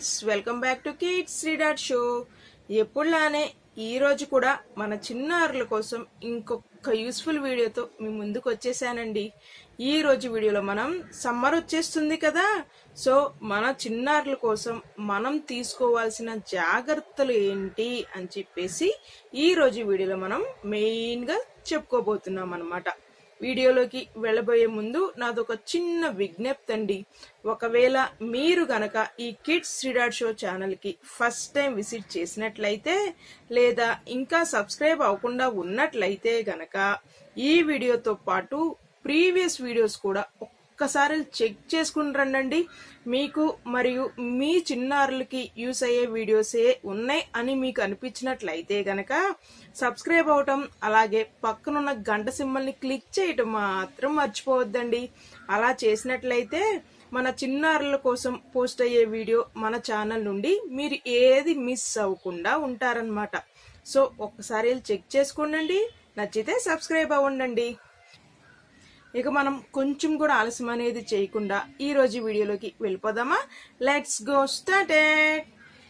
friends welcome back to kids reader show ఎప్పుడులానే ఈ రోజు కూడా మన చిన్నారుల కోసం ఇంకొక యూస్ఫుల్ వీడియోతో మీ ముందుకు వచ్చేసానండి ఈ రోజు వీడియోలో మనం సమ్మర్ వచ్చేస్తుంది కదా సో మన చిన్నారుల కోసం మనం తీసుకోవాల్సిన జాగ్రత్తలు ఏంటి అని చెప్పేసి ఈ రోజు వీడియోలో మనం మెయిన్ గా చెప్పుకోబోతున్నాం అన్నమాట వీడియోలోకి వెళ్ళబోయే ముందు నాదొక చిన్న విజ్ఞప్తి అండి ఒకవేళ మీరు గనక ఈ కిడ్స్ శ్రీడాడ్ షో ఛానల్ కి ఫస్ట్ టైం విజిట్ చేసినట్లయితే లేదా ఇంకా సబ్స్క్రైబ్ అవ్వకుండా ఉన్నట్లయితే గనక ఈ వీడియోతో పాటు ప్రీవియస్ వీడియోస్ కూడా ఒక్కసారి చెక్ చేసుకుని రండి మీకు మరియు మీ చిన్నారులకి యూస్ అయ్యే వీడియోసే ఉన్నాయి అని మీకు అనిపించినట్లయితే గనక సబ్స్క్రైబ్ అవటం అలాగే పక్కనున్న గంట సింబల్ని క్లిక్ చేయటం మాత్రం మర్చిపోవద్దండి అలా చేసినట్లయితే మన చిన్నారుల కోసం పోస్ట్ అయ్యే వీడియో మన ఛానల్ నుండి మీరు ఏది మిస్ అవ్వకుండా ఉంటారనమాట సో ఒక్కసారి చెక్ చేసుకోండి నచ్చితే సబ్స్క్రైబ్ అవ్వండి ఇక మనం కొంచెం కూడా ఆలస్యం అనేది చేయకుండా ఈ రోజు వీడియోలోకి వెళ్ళిపోదామా లెట్స్ గో స్టార్టెడ్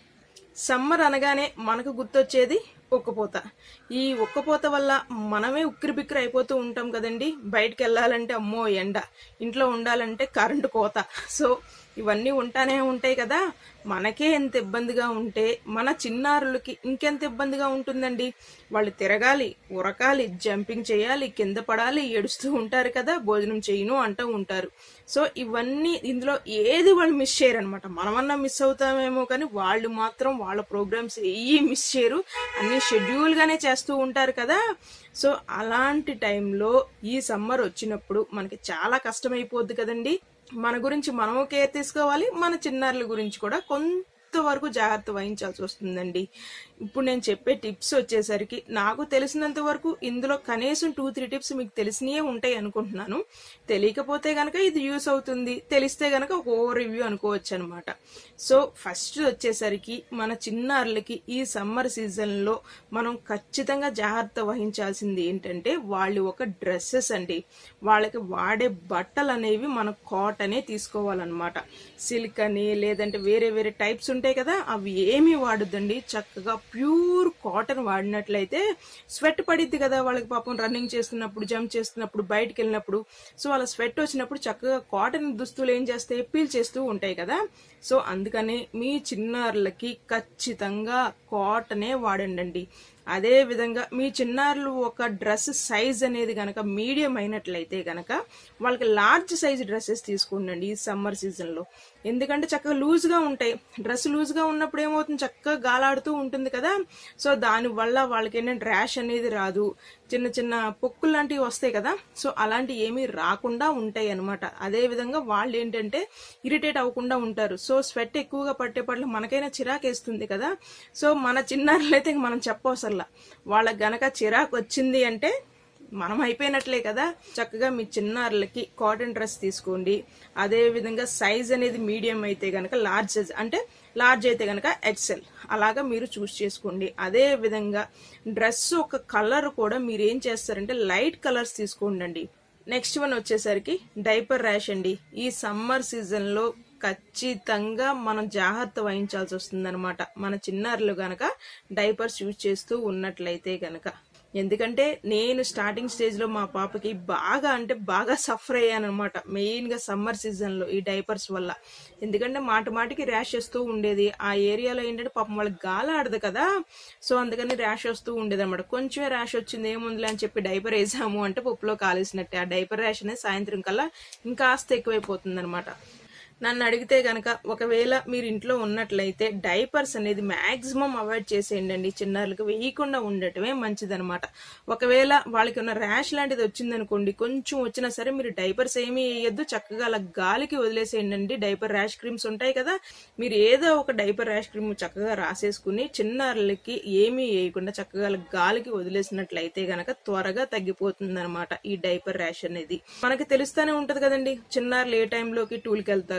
సమ్మర్ అనగానే మనకు గుర్తొచ్చేది ఉక్కపోత ఈ ఉక్కపోత వల్ల మనమే ఉక్కిరి బిక్కిరి అయిపోతూ ఉంటాం కదండి బయటకు వెళ్ళాలంటే అమ్మో ఎండ ఇంట్లో ఉండాలంటే కరెంటు కోత సో ఇవన్నీ ఉంటానే ఉంటాయి కదా మనకే ఎంత ఇబ్బందిగా ఉంటే మన చిన్నారులకి ఇంకెంత ఇబ్బందిగా ఉంటుందండి వాళ్ళు తిరగాలి ఉరకాలి జంపింగ్ చేయాలి కింద పడాలి ఏడుస్తూ ఉంటారు కదా భోజనం చేయను అంటూ ఉంటారు సో ఇవన్నీ ఇందులో ఏది వాళ్ళు మిస్ చేయరు అనమాట మనమన్నా మిస్ అవుతామేమో కానీ వాళ్ళు మాత్రం వాళ్ళ ప్రోగ్రామ్స్ ఏవి మిస్ చేయరు అన్ని షెడ్యూల్ గానే చేస్తూ ఉంటారు కదా సో అలాంటి టైంలో ఈ సమ్మర్ వచ్చినప్పుడు మనకి చాలా కష్టమైపోద్ది కదండి మన గురించి మనము కేర్ తీసుకోవాలి మన చిన్నారుల గురించి కూడా కొంతవరకు జాగ్రత్త వహించాల్సి వస్తుందండి ఇప్పుడు నేను చెప్పే టిప్స్ వచ్చేసరికి నాకు తెలిసినంత వరకు ఇందులో కనీసం టూ త్రీ టిప్స్ మీకు తెలిసినవే ఉంటాయి అనుకుంటున్నాను తెలియకపోతే గనక ఇది యూస్ అవుతుంది తెలిస్తే గనక ఒక ఓవర్ రివ్యూ అనుకోవచ్చు అనమాట సో ఫస్ట్ వచ్చేసరికి మన చిన్నారులకి ఈ సమ్మర్ సీజన్లో మనం ఖచ్చితంగా జాగ్రత్త వహించాల్సింది ఏంటంటే వాళ్ళు ఒక డ్రెస్సెస్ అండి వాళ్ళకి వాడే బట్టలు అనేవి మన కాటనే తీసుకోవాలన్నమాట సిల్క్ అని లేదంటే వేరే వేరే టైప్స్ ఉంటాయి కదా అవి ఏమీ వాడద్దండి చక్కగా ప్యూర్ కాటన్ వాడినట్లయితే స్వెట్ పడిద్ది కదా వాళ్ళకి పాపం రన్నింగ్ చేస్తున్నప్పుడు జంప్ చేస్తున్నప్పుడు బయటకు వెళ్ళినప్పుడు సో వాళ్ళ స్వెట్ వచ్చినప్పుడు చక్కగా కాటన్ దుస్తులు ఏం చేస్తాయి పీల్ చేస్తూ ఉంటాయి కదా సో అందుకని మీ చిన్నారులకి ఖచ్చితంగా కాటనే వాడండి అదే విధంగా మీ చిన్నారులు ఒక డ్రెస్ సైజ్ అనేది గనక మీడియం అయినట్లయితే గనక వాళ్ళకి లార్జ్ సైజ్ డ్రెస్సెస్ తీసుకోండి ఈ సమ్మర్ సీజన్ లో ఎందుకంటే చక్కగా లూజ్ గా ఉంటాయి డ్రెస్ లూజ్ గా ఉన్నప్పుడు ఏమవుతుంది చక్కగా గాలాడుతూ ఉంటుంది కదా సో దాని వల్ల వాళ్ళకి ఏంటంటే ర్యాష్ అనేది రాదు చిన్న చిన్న పొక్కులు లాంటివి వస్తాయి కదా సో అలాంటివి ఏమీ రాకుండా ఉంటాయి అనమాట అదే విధంగా వాళ్ళు ఏంటంటే ఇరిటేట్ అవ్వకుండా ఉంటారు సో స్వెట్ ఎక్కువగా పట్టే పట్ల మనకైనా చిరాకేస్తుంది కదా సో మన చిన్నారులైతే మనం చెప్పవసరలా వాళ్ళకి గనక చిరాకు వచ్చింది అంటే మనం అయిపోయినట్లే కదా చక్కగా మీ చిన్నారులకి కాటన్ డ్రెస్ తీసుకోండి అదే విధంగా సైజ్ అనేది మీడియం అయితే గనక లార్జ్ సైజ్ అంటే లార్జ్ అయితే గనక ఎక్సెల్ అలాగా మీరు చూస్ చేసుకోండి అదే విధంగా డ్రెస్ ఒక కలర్ కూడా మీరు ఏం చేస్తారంటే లైట్ కలర్స్ తీసుకోండి నెక్స్ట్ వన్ వచ్చేసరికి డైపర్ ర్యాష్ అండి ఈ సమ్మర్ సీజన్ లో ఖచ్చితంగా మనం జాగ్రత్త వహించాల్సి వస్తుంది మన చిన్నారులు గనక డైపర్స్ యూజ్ చేస్తూ ఉన్నట్లయితే గనక ఎందుకంటే నేను స్టార్టింగ్ స్టేజ్ లో మా పాపకి బాగా అంటే బాగా సఫర్ అయ్యాను అనమాట మెయిన్ గా సమ్మర్ సీజన్ లో ఈ డైపర్స్ వల్ల ఎందుకంటే మాట మాటికి ర్యాష్ వస్తూ ఉండేది ఆ ఏరియాలో ఏంటంటే పాపం వాళ్ళకి గాలి ఆడదు కదా సో అందుకని ర్యాష్ వస్తూ ఉండేది అనమాట కొంచెమే ర్యాష్ వచ్చింది ఏముందిలే అని చెప్పి డైపర్ వేసాము అంటే పప్పులో కాలేసినట్టే ఆ డైపర్ ర్యాష్ అనేది సాయంత్రం కల్లా ఇంకాస్త ఎక్కువైపోతుంది అనమాట నన్ను అడిగితే గనక ఒకవేళ మీరు ఇంట్లో ఉన్నట్లయితే డైపర్స్ అనేది మాక్సిమం అవాయిడ్ చేసేయండి చిన్నారులకు వేయకుండా ఉండటమే మంచిదనమాట ఒకవేళ వాళ్ళకి ఉన్న ర్యాష్ లాంటిది వచ్చిందనుకోండి కొంచెం వచ్చినా సరే మీరు డైపర్స్ ఏమీ వేయద్దు చక్కగా అలా గాలికి వదిలేసేయండి డైపర్ ర్యాష్ క్రీమ్స్ ఉంటాయి కదా మీరు ఏదో ఒక డైపర్ ర్యాష్ క్రీమ్ చక్కగా రాసేసుకుని చిన్నారులకి ఏమీ వేయకుండా చక్కగా అలా గాలికి వదిలేసినట్లయితే గనక త్వరగా తగ్గిపోతుంది అనమాట ఈ డైపర్ ర్యాష్ అనేది మనకి తెలుస్తానే ఉంటది కదండి చిన్నారులు ఏ టైంలోకి టూల్కి వెళ్తారు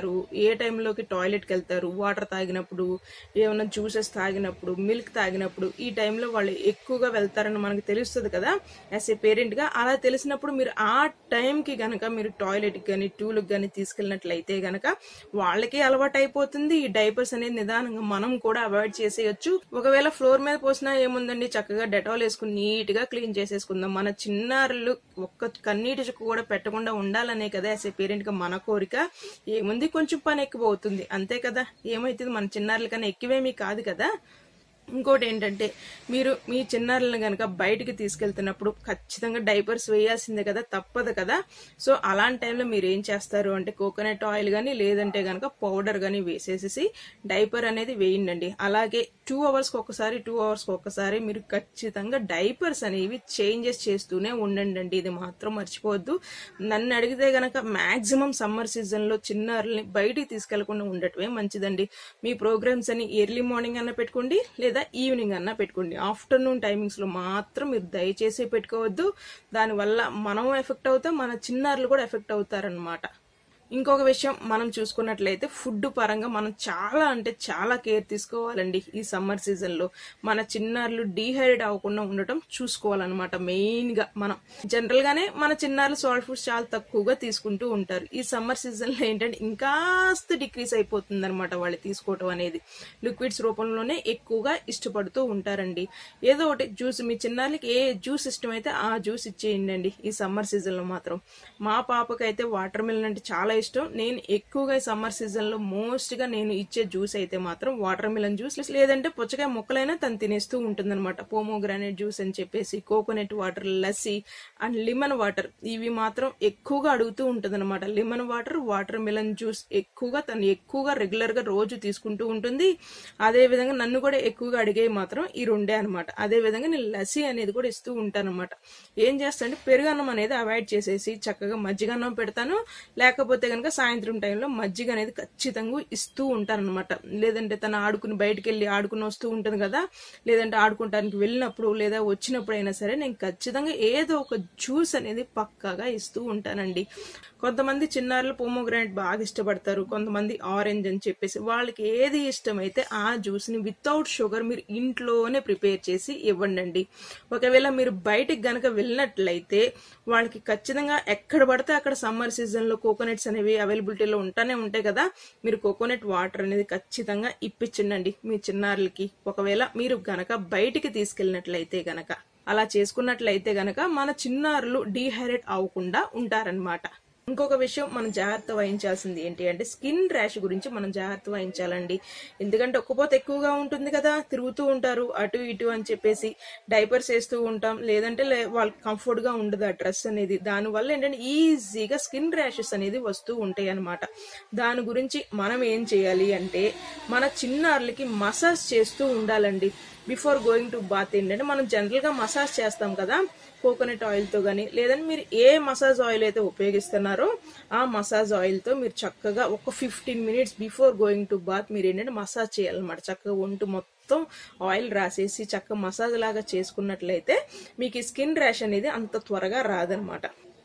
చేస్తారు ఏ టైంలోకి టాయిలెట్కి వెళ్తారు వాటర్ తాగినప్పుడు ఏమైనా జ్యూసెస్ తాగినప్పుడు మిల్క్ తాగినప్పుడు ఈ టైంలో వాళ్ళు ఎక్కువగా వెళ్తారని మనకు తెలుస్తుంది కదా యాజ్ ఏ పేరెంట్గా అలా తెలిసినప్పుడు మీరు ఆ టైంకి గనక మీరు టాయిలెట్కి కానీ టూలకు కానీ తీసుకెళ్ళినట్లయితే గనక వాళ్ళకి అలవాటు అయిపోతుంది ఈ డైపర్స్ అనేది నిదానంగా మనం కూడా అవాయిడ్ చేసేయచ్చు ఒకవేళ ఫ్లోర్ మీద పోసినా ఏముందండి చక్కగా డెటాల్ వేసుకుని నీట్ గా క్లీన్ చేసేసుకుందాం మన చిన్నారులు ఒక్క కన్నీటి చుక్క కూడా పెట్టకుండా ఉండాలనే కదా యాజ్ ఏ పేరెంట్ గా మన కోరిక ఏముంది కొంచెం పని ఎక్కువ అవుతుంది అంతే కదా ఏమైతుంది మన చిన్నారుల కన్నా ఎక్కువేమీ కాదు కదా ఇంకోటి ఏంటంటే మీరు మీ చిన్నారులను కనుక బయటికి తీసుకెళ్తున్నప్పుడు ఖచ్చితంగా డైపర్స్ వేయాల్సిందే కదా తప్పదు కదా సో అలాంటి టైంలో మీరు ఏం చేస్తారు అంటే కోకోనట్ ఆయిల్ కానీ లేదంటే కనుక పౌడర్ కానీ వేసేసేసి డైపర్ అనేది వేయండి అలాగే టూ అవర్స్కి ఒకసారి టూ అవర్స్కి ఒకసారి మీరు ఖచ్చితంగా డైపర్స్ అనేవి చేంజెస్ చేస్తూనే ఉండండి అండి ఇది మాత్రం మర్చిపోవద్దు నన్ను అడిగితే గనక మాక్సిమం సమ్మర్ సీజన్లో చిన్నారుల్ని బయటికి తీసుకెళ్లకుండా ఉండటమే మంచిదండి మీ ప్రోగ్రామ్స్ అని ఎర్లీ మార్నింగ్ అన్న పెట్టుకోండి లేదా ఈవినింగ్ అన్నా పెట్టుకోండి ఆఫ్టర్నూన్ టైమింగ్స్ లో మాత్రం మీరు దయచేసి పెట్టుకోవద్దు దానివల్ల మనం ఎఫెక్ట్ అవుతాం మన చిన్నారులు కూడా ఎఫెక్ట్ అవుతారనమాట ఇంకొక విషయం మనం చూసుకున్నట్లయితే ఫుడ్ పరంగా మనం చాలా అంటే చాలా కేర్ తీసుకోవాలండి ఈ సమ్మర్ సీజన్ లో మన చిన్నారులు డీహైడ్రేట్ అవ్వకుండా ఉండటం చూసుకోవాలన్నమాట మెయిన్ గా మనం జనరల్ గానే మన చిన్నారులు సాల్ట్ ఫుడ్స్ చాలా తక్కువగా తీసుకుంటూ ఉంటారు ఈ సమ్మర్ సీజన్ లో ఏంటంటే ఇంకాస్త డిక్రీస్ అయిపోతుంది అనమాట వాళ్ళు తీసుకోవటం అనేది లిక్విడ్స్ రూపంలోనే ఎక్కువగా ఇష్టపడుతూ ఉంటారండి ఏదో ఒకటి జ్యూస్ మీ చిన్నారులకి ఏ జ్యూస్ ఇష్టమైతే ఆ జ్యూస్ ఇచ్చేయండి ఈ సమ్మర్ సీజన్ లో మాత్రం మా పాపకైతే వాటర్ మిలన్ అంటే చాలా ఇష్టం నేను ఎక్కువగా ఈ సమ్మర్ సీజన్ లో మోస్ట్ గా నేను ఇచ్చే జ్యూస్ అయితే మాత్రం వాటర్ మిలన్ జ్యూస్ లేదంటే పుచ్చకాయ ముక్కలైనా తను తినేస్తూ ఉంటుంది అనమాట పోమోగ్రానైట్ జ్యూస్ అని చెప్పేసి coconut water lassi and lemon water ఇవి మాత్రం ఎక్కువగా అడుగుతూ ఉంటుంది అనమాట lemon water watermelon juice ఎక్కువగా తను ఎక్కువగా రెగ్యులర్ గా రోజు తీసుకుంటూ ఉంటుంది అదే విధంగా నన్ను కూడా ఎక్కువగా అడిగేవి మాత్రం ఈ రెండే అనమాట అదే విధంగా నేను లస్సీ అనేది కూడా ఇస్తూ ఉంటాను అనమాట ఏం చేస్తానంటే పెరుగన్నం అనేది అవాయిడ్ చేసేసి చక్కగా మజ్జిగన్నం పెడతాను లేకపోతే కనుక సాయంత్రం టైంలో మజ్జిగ అనేది ఖచ్చితంగా ఇస్తూ ఉంటాను అనమాట లేదంటే తను ఆడుకుని బయటకు వెళ్ళి ఆడుకుని వస్తూ ఉంటుంది కదా లేదంటే ఆడుకుంటానికి వెళ్ళినప్పుడు లేదా వచ్చినప్పుడు అయినా సరే నేను ఖచ్చితంగా ఏదో ఒక జ్యూస్ అనేది పక్కాగా ఇస్తూ ఉంటానండి కొంతమంది చిన్నారులు పోమోగ్రానైట్ బాగా ఇష్టపడతారు కొంతమంది ఆరెంజ్ అని చెప్పేసి వాళ్ళకి ఏది ఇష్టమైతే ఆ జ్యూస్ ని వితౌట్ షుగర్ మీరు ఇంట్లోనే ప్రిపేర్ చేసి ఇవ్వండి ఒకవేళ మీరు బయటికి గనక వెళ్ళినట్లయితే వాళ్ళకి ఖచ్చితంగా ఎక్కడ పడితే అక్కడ సమ్మర్ సీజన్ లో కోకోనట్స్ అనేవి అవైలబిలిటీలో ఉంటానే ఉంటాయి కదా మీరు కోకోనట్ వాటర్ అనేది ఖచ్చితంగా ఇప్పించండి మీ చిన్నారులకి ఒకవేళ మీరు గనక బయటికి తీసుకెళ్ళినట్లయితే గనక అలా చేసుకున్నట్లయితే గనక మన చిన్నారులు డీహైడ్రేట్ అవ్వకుండా ఉంటారనమాట ఇంకొక విషయం మనం జాగ్రత్త వహించాల్సింది ఏంటి అంటే స్కిన్ ర్యాష్ గురించి మనం జాగ్రత్త వహించాలండి ఎందుకంటే ఒక్కపోతే ఎక్కువగా ఉంటుంది కదా తిరుగుతూ ఉంటారు అటు ఇటు అని చెప్పేసి డైపర్స్ వేస్తూ ఉంటాం లేదంటే లే- వాళ్ళకి కంఫర్ట్ గా ఉండదు ఆ డ్రెస్ అనేది దానివల్ల ఏంటంటే ఈజీగా స్కిన్ ర్యాషెస్ అనేది వస్తూ ఉంటాయి అనమాట దాని గురించి మనం ఏం చేయాలి అంటే మన చిన్నారులకి మసాజ్ చేస్తూ ఉండాలండి బిఫోర్ గోయింగ్ టు బాత్ ఏంటంటే మనం జనరల్ గా మసాజ్ చేస్తాం కదా కోకోనట్ ఆయిల్ తో గానీ లేదంటే మీరు ఏ మసాజ్ ఆయిల్ అయితే ఉపయోగిస్తున్నారో ఆ మసాజ్ ఆయిల్ తో మీరు చక్కగా ఒక fifteen minutes before going to bath మీరు ఏంటంటే మసాజ్ చేయాలన్నమాట చక్కగా ఒంటు మొత్తం ఆయిల్ రాసేసి చక్కగా మసాజ్ లాగా చేసుకున్నట్లయితే మీకు ఈ స్కిన్ ర్యాష్ అనేది అంత త్వరగా రాదనమాట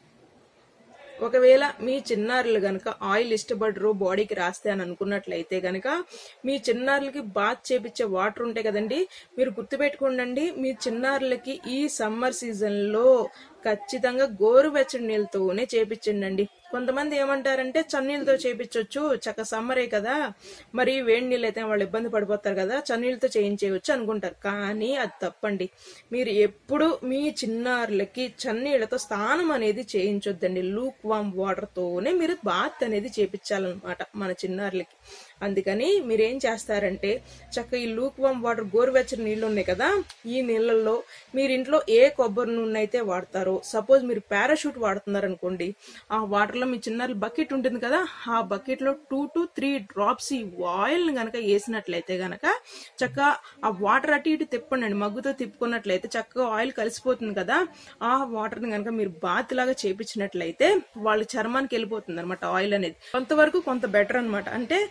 ఒకవేళ మీ చిన్నారులు గనక ఆయిల్ ఇష్టపడరు బాడీకి రాస్తే అని అనుకున్నట్లయితే గనక మీ చిన్నారులకి బాత్ చేపించే వాటర్ ఉంటాయి కదండి మీరు గుర్తుపెట్టుకోండి మీ చిన్నారులకి ఈ సమ్మర్ సీజన్ లో ఖచ్చితంగా గోరువెచ్చని నీళ్ళతోనే చేపించండి కొంతమంది ఏమంటారంటే చన్నీళ్ళతో చేపించవచ్చు చక్క సమ్మరే కదా మరి వేడి నీళ్ళు అయితే వాళ్ళు ఇబ్బంది పడిపోతారు కదా చన్నీళ్ళతో చేయించేయచ్చు అనుకుంటారు కానీ అది తప్పండి మీరు ఎప్పుడు మీ చిన్నారులకి చన్నీళ్ళతో స్నానం అనేది చేయించొద్దండి లూక్ వామ్ వాటర్ తోనే మీరు బాత్ అనేది చేపించాలన్నమాట మన చిన్నారులకి అందుకని మీరేం చేస్తారంటే చక్క ఈ లూక్ వామ్ వాటర్ గోరువెచ్చని నీళ్ళు ఉన్నాయి కదా ఈ నీళ్ళల్లో మీరు ఇంట్లో ఏ కొబ్బరి నూనె అయితే వాడతారో సపోజ్ మీరు పారాషూట్ వాడుతున్నారు అనుకోండి ఆ వాటర్ లో మీ చిన్నారులు బకెట్ ఉంటుంది కదా ఆ బకెట్ లో టూ టు త్రీ డ్రాప్స్ ఈ ఆయిల్ గనక వేసినట్లయితే గనక చక్కగా ఆ వాటర్ అటు ఇటు తిప్పండి మగ్గుతో తిప్పుకున్నట్లయితే చక్కగా ఆయిల్ కలిసిపోతుంది కదా ఆ వాటర్ ని గనక మీరు బాత్ లాగా చేపించినట్లయితే వాళ్ళ చర్మానికి వెళ్ళిపోతుంది అనమాట ఆయిల్ అనేది కొంతవరకు కొంత బెటర్ అనమాట అంటే వాళ్ళ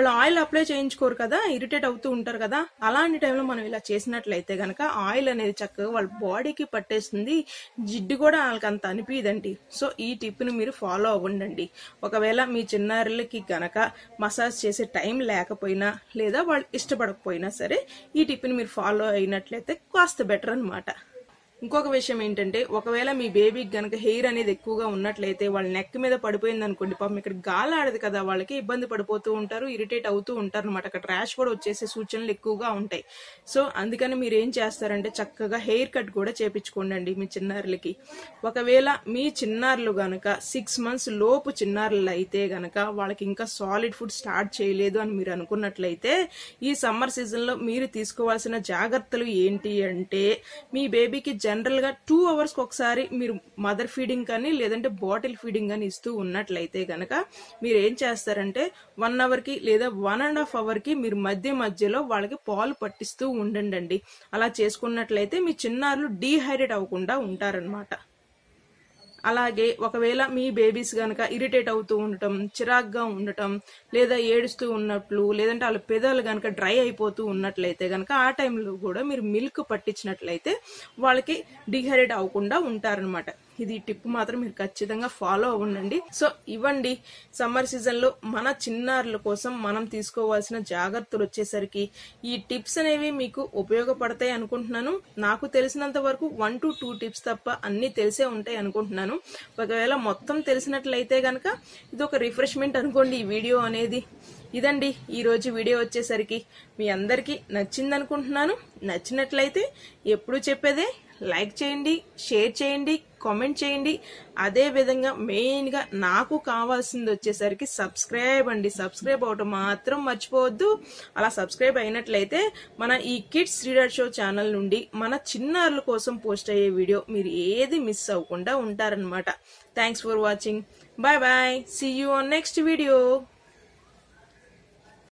వాళ్ళు ఆయిల్ అప్లై చేయించుకోరు కదా ఇరిటేట్ అవుతూ ఉంటారు కదా అలాంటి టైంలో మనం ఇలా చేసినట్లయితే గనక ఆయిల్ అనేది చక్కగా వాళ్ళ బాడీకి పట్టేస్తుంది జిడ్డు కూడా వాళ్ళకి అంత అనిపించదండి సో ఈ టిప్ని మీరు ఫాలో అవ్వండి ఒకవేళ మీ చిన్నారులకి గనక మసాజ్ చేసే టైం లేకపోయినా లేదా వాళ్ళు ఇష్టపడకపోయినా సరే ఈ టిప్ని మీరు ఫాలో అయినట్లయితే కాస్త బెటర్ అన్నమాట ఇంకొక విషయం ఏంటంటే ఒకవేళ మీ బేబీకి గనక హెయిర్ అనేది ఎక్కువగా ఉన్నట్లయితే వాళ్ళ నెక్ మీద పడిపోయింది అనుకోండి పాపం ఇక్కడ గాలి ఆడదు కదా వాళ్ళకి ఇబ్బంది పడిపోతూ ఉంటారు ఇరిటేట్ అవుతూ ఉంటారు అనమాట అక్కడ ర్యాష్ కూడా వచ్చేసే సూచనలు ఎక్కువగా ఉంటాయి సో అందుకని మీరు ఏం చేస్తారంటే చక్కగా హెయిర్ కట్ కూడా చేపించుకోండి మీ చిన్నారులకి ఒకవేళ మీ చిన్నారులు గనక సిక్స్ మంత్స్ లోపు చిన్నారులు అయితే గనక వాళ్ళకి ఇంకా సాలిడ్ ఫుడ్ స్టార్ట్ చేయలేదు అని మీరు అనుకున్నట్లయితే ఈ సమ్మర్ సీజన్ లో మీరు తీసుకోవాల్సిన జాగ్రత్తలు ఏంటి అంటే మీ బేబీకి జనరల్ గా టూ అవర్స్ ఒకసారి మీరు మదర్ ఫీడింగ్ కానీ లేదంటే బాటిల్ ఫీడింగ్ కానీ ఇస్తూ ఉన్నట్లయితే గనక మీరు ఏం చేస్తారంటే వన్ అవర్ కి లేదా వన్ అండ్ హాఫ్ అవర్ కి మీరు మధ్య మధ్యలో వాళ్ళకి పాలు పట్టిస్తూ ఉండండి అలా చేసుకున్నట్లయితే మీ చిన్నారులు డీహైడ్రేట్ అవ్వకుండా ఉంటారనమాట అలాగే ఒకవేళ మీ బేబీస్ గనక ఇరిటేట్ అవుతూ ఉండటం చిరాగ్గా ఉండటం లేదా ఏడుస్తూ ఉన్నట్లు లేదంటే వాళ్ళ పెదాలు గనక డ్రై అయిపోతూ ఉన్నట్లయితే గనక ఆ టైంలో కూడా మీరు మిల్క్ పట్టించినట్లయితే వాళ్ళకి డిహైడ్రేట్ అవ్వకుండా ఉంటారనమాట ఇది టిప్ మాత్రం మీరు ఖచ్చితంగా ఫాలో అవ్వండి సో ఇవ్వండి సమ్మర్ సీజన్ లో మన చిన్నారుల కోసం మనం తీసుకోవాల్సిన జాగ్రత్తలు వచ్చేసరికి ఈ టిప్స్ అనేవి మీకు ఉపయోగపడతాయి అనుకుంటున్నాను నాకు తెలిసినంత వరకు వన్ టు టూ టిప్స్ తప్ప అన్ని తెలిసే ఉంటాయి అనుకుంటున్నాను ఒకవేళ మొత్తం తెలిసినట్లయితే గనక ఇది ఒక రిఫ్రెష్మెంట్ అనుకోండి ఈ వీడియో అనేది ఇదండి ఈ రోజు వీడియో వచ్చేసరికి మీ అందరికీ నచ్చింది అనుకుంటున్నాను నచ్చినట్లయితే ఎప్పుడు చెప్పేదే లైక్ చేయండి షేర్ చేయండి కామెంట్ చేయండి అదే విధంగా మెయిన్ గా నాకు కావాల్సింది వచ్చేసరికి సబ్స్క్రైబ్ అండి సబ్స్క్రైబ్ అవటం మాత్రం మర్చిపోవద్దు అలా సబ్స్క్రైబ్ అయినట్లయితే మన ఈ కిడ్స్ రీడర్ షో ఛానల్ నుండి మన చిన్నారుల కోసం పోస్ట్ అయ్యే వీడియో మీరు ఏది మిస్ అవ్వకుండా ఉంటారనమాట thanks for watching bye bye see you on next video